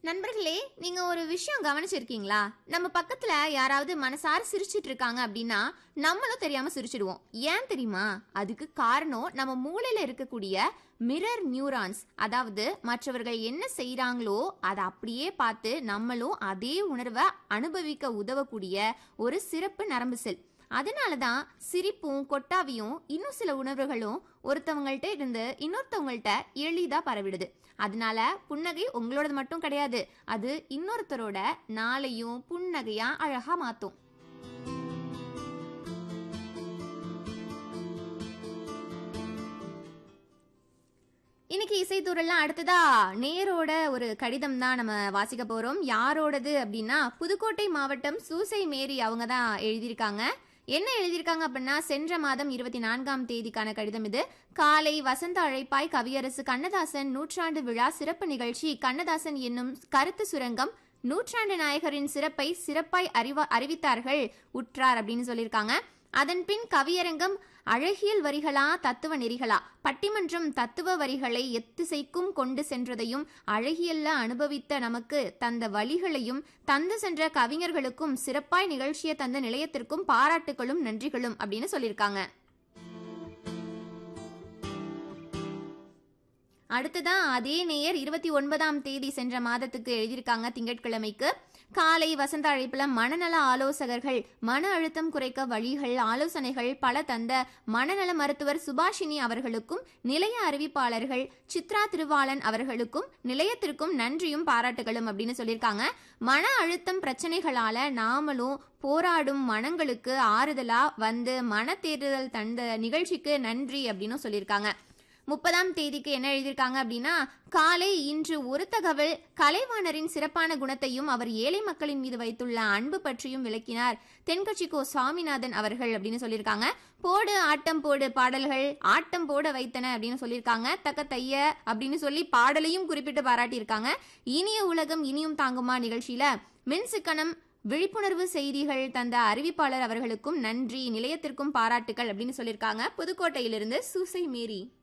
நண்பர்களே நீங்க ஒரு விஷயம் கவனிச்சிருக்கீங்களா நம்ம பக்கத்துல யாராவது மனசார சிரிச்சிட்டு இருக்காங்க அப்படின்னா நம்மளும் தெரியாம சிரிச்சிடுவோம் ஏன் தெரியுமா அதுக்கு காரணம் நம்ம மூளையில இருக்கக்கூடிய மிரர் நியூரான்ஸ் அதாவது மற்றவர்கள் என்ன செய்றாங்களோ அதை அப்படியே பார்த்து நம்மளும் அதே உணர்வை அனுபவிக்க உதவக்கூடிய ஒரு சிறப்பு நரம்பு செல் அதனால தான் சிரிப்பும் கொட்டாவியும் இன்னும் சில உணர்வுகளும் ஒருத்தவங்கள்ட்ட இருந்து இன்னொருத்தவங்கள்ட்ட எளிதா பரவிடுது அதனால புன்னகை உங்களோடது மட்டும் கிடையாது அது இன்னொருத்தரோட நாளையும் புன்னகையா அழகா மாத்தும் இன்னைக்கு இசைத்தூரெல்லாம் அடுத்ததா நேரோட ஒரு கடிதம் தான் நம்ம வாசிக்க போறோம் யாரோடது அப்படின்னா புதுக்கோட்டை மாவட்டம் சூசை மேரி அவங்க தான் எழுதியிருக்காங்க என்ன எழுதியிருக்காங்க அப்படின்னா சென்ற மாதம் இருபத்தி நான்காம் தேதிக்கான கடிதம் இது காலை வசந்த அழைப்பாய் கவியரசு கண்ணதாசன் நூற்றாண்டு விழா சிறப்பு நிகழ்ச்சி கண்ணதாசன் என்னும் கருத்து சுரங்கம் நூற்றாண்டு நாயகரின் சிறப்பை சிறப்பாய் அறிவா அறிவித்தார்கள் உற்றார் அப்படின்னு சொல்லியிருக்காங்க அதன் பின் கவியரங்கம் அழகியல் வரிகளா தத்துவ நெறிகளா பட்டிமன்றம் தத்துவ வரிகளை எத்திசைக்கும் கொண்டு சென்றதையும் அழகியல்ல அனுபவித்த நமக்கு தந்த வழிகளையும் தந்து சென்ற கவிஞர்களுக்கும் சிறப்பாய் நிகழ்ச்சியை தந்த நிலையத்திற்கும் பாராட்டுகளும் நன்றிகளும் அப்படின்னு சொல்லியிருக்காங்க அடுத்ததான் அதே நேயர் இருபத்தி ஒன்பதாம் தேதி சென்ற மாதத்துக்கு எழுதியிருக்காங்க திங்கட்கிழமைக்கு காலை வசந்த அழைப்புல மனநல ஆலோசகர்கள் மன அழுத்தம் குறைக்க வழிகள் ஆலோசனைகள் பல தந்த மனநல மருத்துவர் சுபாஷினி அவர்களுக்கும் நிலைய அறிவிப்பாளர்கள் சித்ரா திருவாளன் அவர்களுக்கும் நிலையத்திற்கும் நன்றியும் பாராட்டுகளும் அப்படின்னு சொல்லியிருக்காங்க மன அழுத்தம் பிரச்சனைகளால நாமளும் போராடும் மனங்களுக்கு ஆறுதலா வந்து மன தேர்தல் தந்த நிகழ்ச்சிக்கு நன்றி அப்படின்னு சொல்லியிருக்காங்க முப்பதாம் தேதிக்கு என்ன எழுதியிருக்காங்க அப்படின்னா காலை இன்று ஒரு தகவல் கலைவாணரின் சிறப்பான குணத்தையும் அவர் ஏழை மக்களின் மீது வைத்துள்ள அன்பு பற்றியும் விளக்கினார் தென்கட்சிக்கோ சுவாமிநாதன் அவர்கள் அப்படின்னு சொல்லியிருக்காங்க போடு ஆட்டம் போடு பாடல்கள் ஆட்டம் போட வைத்தன அப்படின்னு சொல்லியிருக்காங்க தக்க தைய அப்படின்னு சொல்லி பாடலையும் குறிப்பிட்டு பாராட்டியிருக்காங்க இனிய உலகம் இனியும் தாங்குமா நிகழ்ச்சியில மின் சிக்கனம் விழிப்புணர்வு செய்திகள் தந்த அறிவிப்பாளர் அவர்களுக்கும் நன்றி நிலையத்திற்கும் பாராட்டுகள் அப்படின்னு சொல்லியிருக்காங்க புதுக்கோட்டையிலிருந்து சூசை மேரி